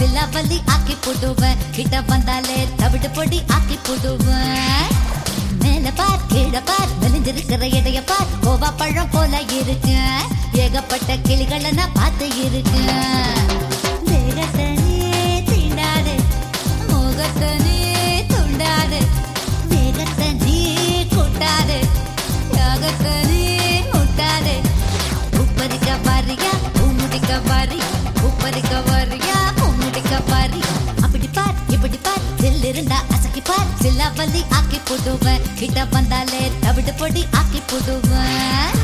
சில்லாவல்லி ஆக்கி போடுவேன் கிட்ட வந்தாலே தவிடு பொடி ஆக்கி போடுவேன் மேல பார் கீழ பார் மெலிஞ்சிருக்கிற இடைய பார் கோவா பழம் போல இருக்கு ஏகப்பட்ட கிளிகளை நான் பார்த்து இருக்கேன் வேகத்தை நீ தீண்டாது முகத்தை நீ துண்டாது வேகத்தை நீ கூட்டாது யாகத்தை நீ முட்டாது உப்பரிக்க வாரியா பூமுடிக்க வாரியா உப்பரிக்க வாரியா பூமுடிக்க வாரியா அப்படி பார் இப்படி பார் தில் இருந்தா அசக்கி பார் சில்லாவல்லி ஆக்கி போடுவேன் கிட்ட வந்தாலே தவிடு பொடி ஆக்கி போடுவேன்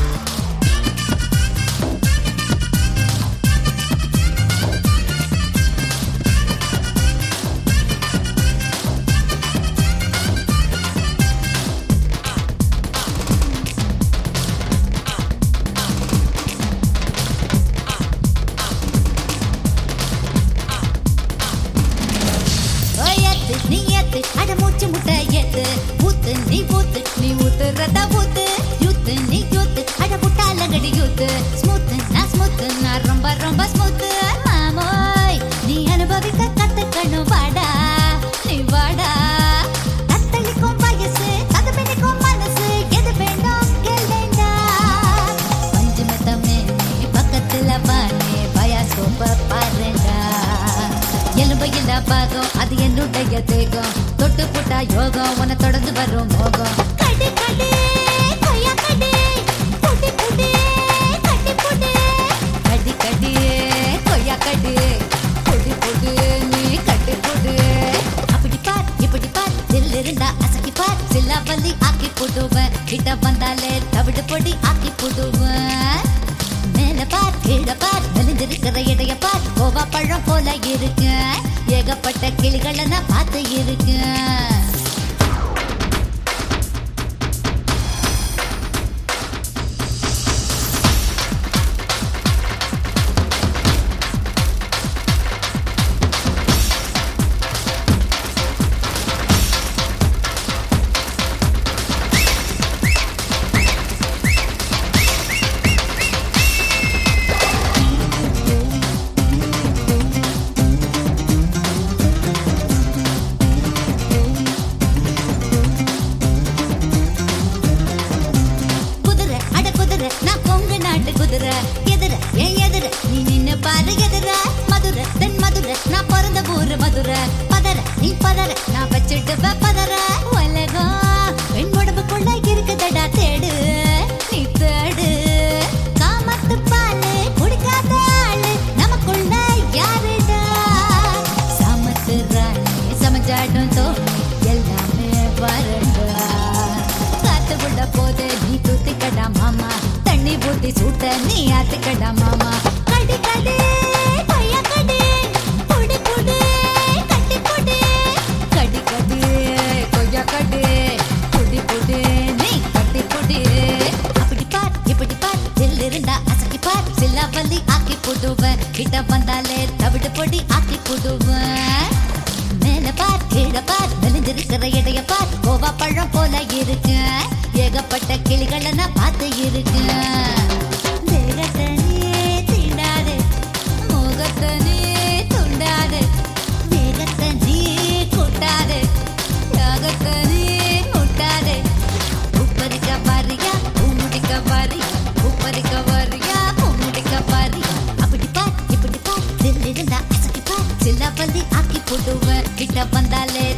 ஏத்து நீ ஏத்து அட மூச்சு முட்டை ஏத்து ஊத்து நீ ஊத்து நீ ஊத்துறத ஊத்து யூத்து நீ யூத்து அட புட்டாலங்கடி யூத்து ஸ்மூத்து நான் ஸ்மூத்து நான் ரொம்ப ரொம்ப ஸ்மூத்து மாமோய் நீ அனுபவிக்க கத்துக்கணும் வாடா நீ வாடா தத்தளிக்கும் வயசு கதப்பிடிக்கும் மனசு எது வேணும் கேளுண்டா பஞ்சு மெத்தமே நீ பக்கத்துல வானே பயாஸ்கோப்ப பாருடா எலும்பு இல்ல பாகம் அது என்னுடைய தேகம் தொட்டு புட்டா யோகம் உன தொடர்ந்து வரும் மோகம் கடி கடி கொய்யா கடி புடி புடி கடி புடி கடி கடி கொய்யா கடி புடி புடி நீ கட்டி புடி அப்படி பார் இப்படி பார் தில் இருந்தா அசக்கி பார் சில்லாவல்லி ஆக்கி போடுவேன் கிட்ட வந்தாலே தவிடு பொடி ஆக்கி போடுவேன் மேல பார் கீழ பார் மெலிஞ்சிருக்கிற இடைய பார் கோவா பழம் போல இருக்கு ஏகப்பட்ட கிளிகளை நான் பார்த்து இருக்கேன் குதிரை அட குதிரை நான் கொங்கு நாட்டு குதிரை எதிர ஏன் எதிர நீ நின்னு பாரு எதிர மதுரை தென் மதுரை நான் பிறந்த ஊரு மதுரை பதற நீ பதற நான் வச்சுட்டு பதற உலகம் பெண் உடம்புக்குள்ள இருக்குதடா தேடு நீ தேடு காமத்து பாலு குடிக்காத ஆளு நமக்குள்ள யாருடா சமத்து ராணி சமைச்சாடும் தோணி எல்லாமே வரண்டா காத்து விட போது நீ தூத்திக்கடா மாமா தண்ணி ஊத்தி சூட்ட நீ ஆத்துக்கடா மாமா கடி கடி கொய்யா கடி புடி புடி கட்டி புடி கடி கடி கொய்யா கடி புடி புடி நீ கட்டி புடி அப்படி பார் இப்படி பார் தில் இருந்தா அசக்கி பார் சில்லாவல்லி ஆக்கி போடுவேன் கிட்ட வந்தாலே தவிடு பொடி ஆக்கி போடுவேன் மேல பார் கீழ பார் மெலிஞ்சிருக்கிற இடைய பார் கோவா பழம் போல இருக்கு ஏகப்பட்ட கிளிகளை நான் பார்த்து இருக்கு வேகத்தை நீ தீண்டாது முகத்தை நீ துண்டாது வேகத்தை நீ கூட்டாது யாகத்தை நீ முட்டாது உப்பரிக்க வாரியா பூமுடிக்க வாரியா உப்பரிக்க வாரியா பூமுடிக்க வாரியா அப்படி பார் இப்படி பார் தில் இருந்தா அசக்கி பார் சில்லாப்பல்லி ஆக்கி போடுவேன் கிட்ட வந்தாலே